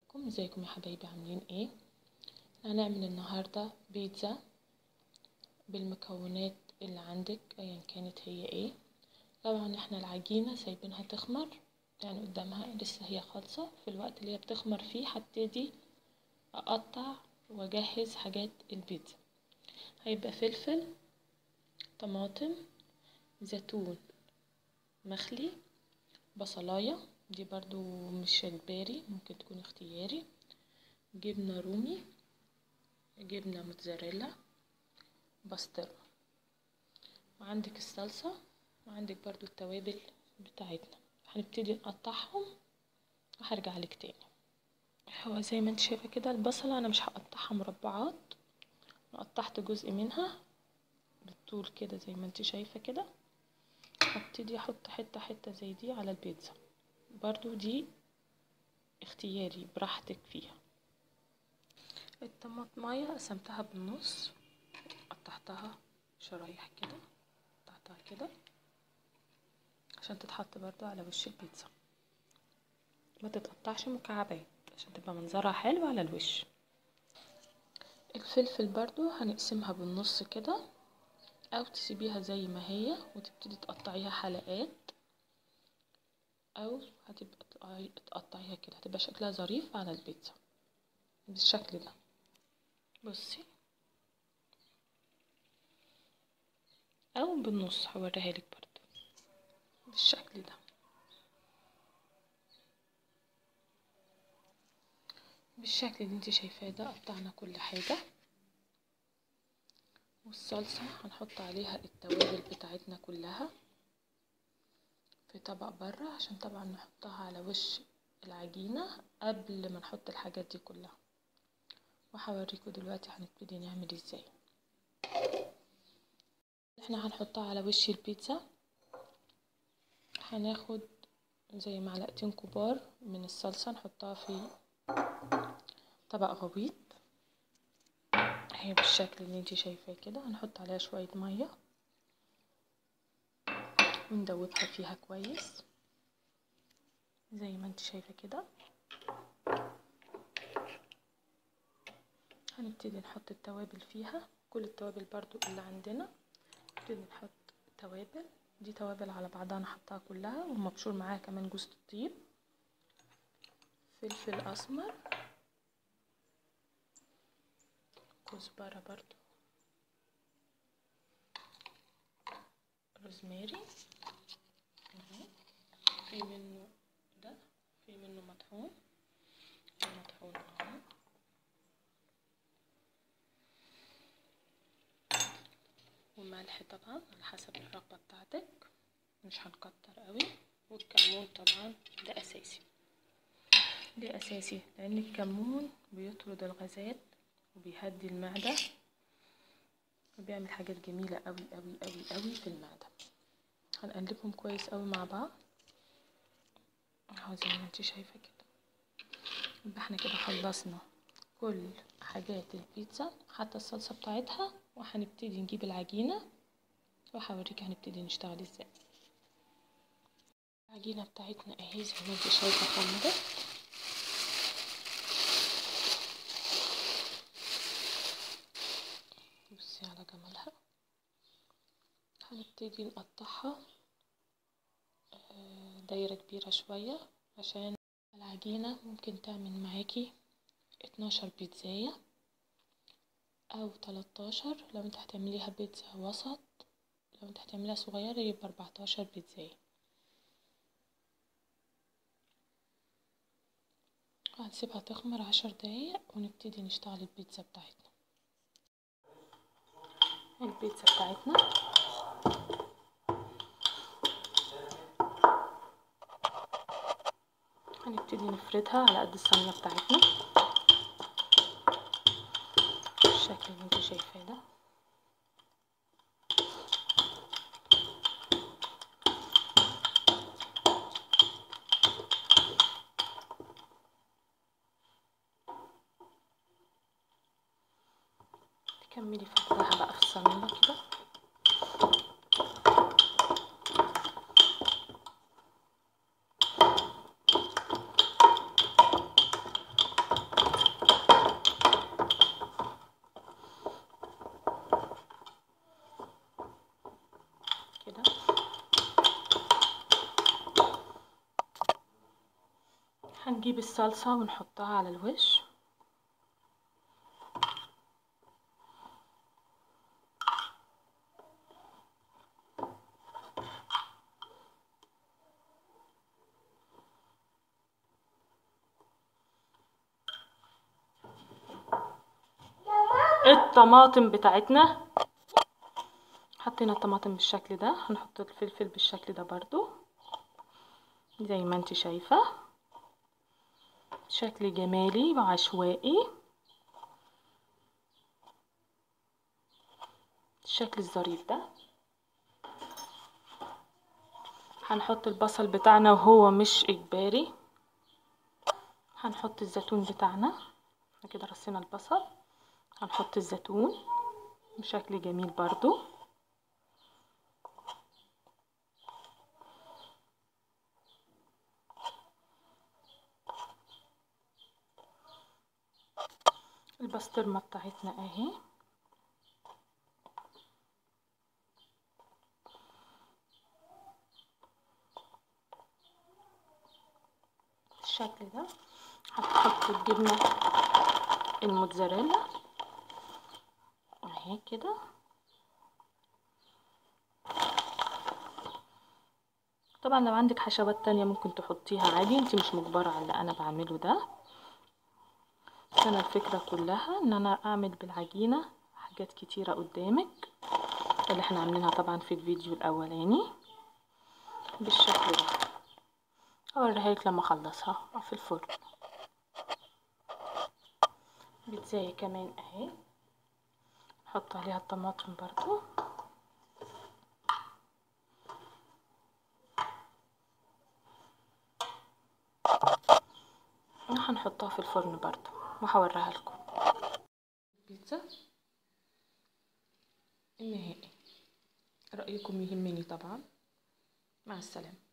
بكم ازيكم يا حبايبي عاملين ايه هنعمل النهاردة بيتزا بالمكونات اللي عندك ايا كانت هي ايه طبعا احنا العجينة سايبينها تخمر يعني قدامها لسه هي خالصة في الوقت اللي هي بتخمر فيه هبتدي اقطع واجهز حاجات البيتزا هيبقى فلفل طماطم زيتون مخلي بصلاية دي برضو مش اجباري ممكن تكون اختياري جبنة رومي جبنة موتزاريلا بسطرمة وعندك الصلصة وعندك برضو التوابل بتاعتنا هنبتدي نقطعهم وهرجع لك تاني هو زي ما انت شايفة كده البصلة انا مش هقطعها مربعات انا قطعت جزء منها بالطول كده زي ما انت شايفة كده هبتدي احط حتة حتة زي دي على البيتزا برضو دي اختياري براحتك فيها الطماطماية قسمتها بالنص قطعتها شرايح كده قطعتها كده عشان تتحط برضو على وش البيتزا ما تتقطعش مكعبات عشان تبقى منظرها حلو على الوش الفلفل برضو هنقسمها بالنص كده او تسيبيها زي ما هي وتبتدي تقطعيها حلقات او هتبقى تقطعيها كده هتبقى شكلها ظريف على البيتزا بالشكل ده بصي او بالنص هوريها لك برضو بالشكل ده بالشكل اللي انت شايفاه ده قطعنا كل حاجه والصلصة هنحط عليها التوابل بتاعتنا كلها في طبق بره عشان طبعا نحطها على وش العجينة قبل ما نحط الحاجات دي كلها وهوريكم دلوقتي هنبتدي نعمل ازاي احنا هنحطها على وش البيتزا هناخد زي معلقتين كبار من الصلصة نحطها في طبق غويط هي بالشكل اللي انت شايفاه كده هنحط عليها شوية مية وندوبها فيها كويس زي ما انت شايفة كده هنبتدي نحط التوابل فيها كل التوابل برضو اللي عندنا نبتدي نحط توابل دي توابل على بعضها انا حطها كلها ومبشور معاها كمان جوز الطيب فلفل اسمر كزبرة برضو روزماري في منه ده في منه مطحون مطحون اهو وملح طبعا على حسب الرغبة بتاعتك مش هنكتر قوي والكمون طبعا ده اساسي ده اساسي لان الكمون بيطرد الغازات وبيهدي المعدة وبيعمل حاجات جميلة قوي قوي قوي قوي في المعدة هنقلبهم كويس قوي مع بعض اهو زي ما انت شايفة كده يبقى احنا كده خلصنا كل حاجات البيتزا حتى الصلصة بتاعتها وهنبتدي نجيب العجينة وهوريك هنبتدي نشتغل ازاي العجينة بتاعتنا اهي زي ما انت شايفة خمرت بصي على جمالها هنبتدي نقطعها دايرة كبيرة شوية عشان العجينة ممكن تعمل معاكي اتناشر بيتزاية او تلاتاشر لو انت هتعمليها بيتزا وسط لو انت هتعمليها صغيرة يبقى اربعتاشر بيتزاية هنسيبها تخمر عشر دقايق ونبتدي نشتغل البيتزا بتاعتنا البيتزا بتاعتنا هنبتدي نفردها على قد الصينية بتاعتنا بالشكل اللي انت شايفاه ده تكملي فردها بقى في الصينية كده هنجيب الصلصة ونحطها على الوش الطماطم بتاعتنا حطينا الطماطم بالشكل ده هنحط الفلفل بالشكل ده برضو زي ما انت شايفة شكل جمالي وعشوائي الشكل الظريف ده هنحط البصل بتاعنا وهو مش اجباري هنحط الزيتون بتاعنا كده رصينا البصل هنحط الزيتون بشكل جميل برضو البسطرمة بتاعتنا اهي بالشكل ده هتحط الجبنة الموتزاريلا اهي كده طبعا لو عندك حشوات تانية ممكن تحطيها عادي انت مش مجبرة على اللي انا بعمله ده بس انا الفكرة كلها ان انا اعمل بالعجينة حاجات كتيرة قدامك اللي احنا عاملينها طبعا في الفيديو الاولاني بالشكل ده اوريها لك لما اخلصها في الفرن بيتزاية كمان اهي نحط عليها الطماطم برضو وهنحطها في الفرن برضو وهوريها لكم البيتزا النهائي رأيكم يهمني طبعا مع السلامة